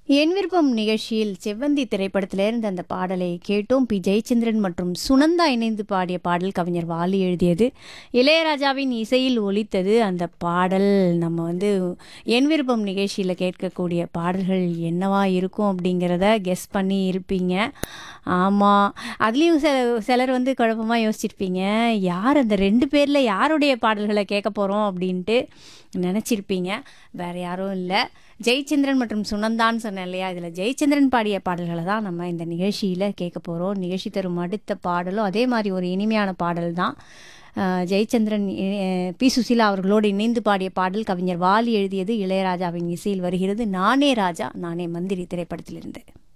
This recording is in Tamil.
என் விருப்பம் நிகழ்ச்சியில் செவ்வந்தி திரைப்படத்திலிருந்து அந்த பாடலை கேட்டோம் பி ஜெயச்சந்திரன் மற்றும் சுனந்தா இணைந்து பாடிய பாடல் கவிஞர் வாலி எழுதியது இளையராஜாவின் இசையில் ஒலித்தது அந்த பாடல் நம்ம வந்து என் விருப்பம் நிகழ்ச்சியில் கேட்கக்கூடிய பாடல்கள் என்னவா இருக்கும் அப்படிங்கிறத கெஸ் பண்ணி இருப்பீங்க ஆமாம் அதுலேயும் சில சிலர் வந்து குழப்பமாக யோசிச்சிருப்பீங்க யார் அந்த ரெண்டு பேரில் யாருடைய பாடல்களை கேட்க போகிறோம் அப்படின்ட்டு நினச்சிருப்பீங்க வேறு யாரும் இல்லை ஜெயச்சந்திரன் மற்றும் சுனந்தான்னு சொன்னேன் இல்லையா இதில் ஜெயச்சந்திரன் பாடிய பாடல்களை தான் நம்ம இந்த நிகழ்ச்சியில் கேட்க போகிறோம் நிகழ்ச்சி தரும் அடுத்த பாடலும் அதே மாதிரி ஒரு இனிமையான பாடல் தான் அஹ், ஜெயச்சந்திரன் அஹ், பி சுசீலா அவர்களோடு இணைந்து பாடிய பாடல் கவிஞர் வாலி எழுதியது இளையராஜாவின் இசையில் வருகிறது நானே ராஜா நானே மந்திரி திரைப்படத்திலிருந்து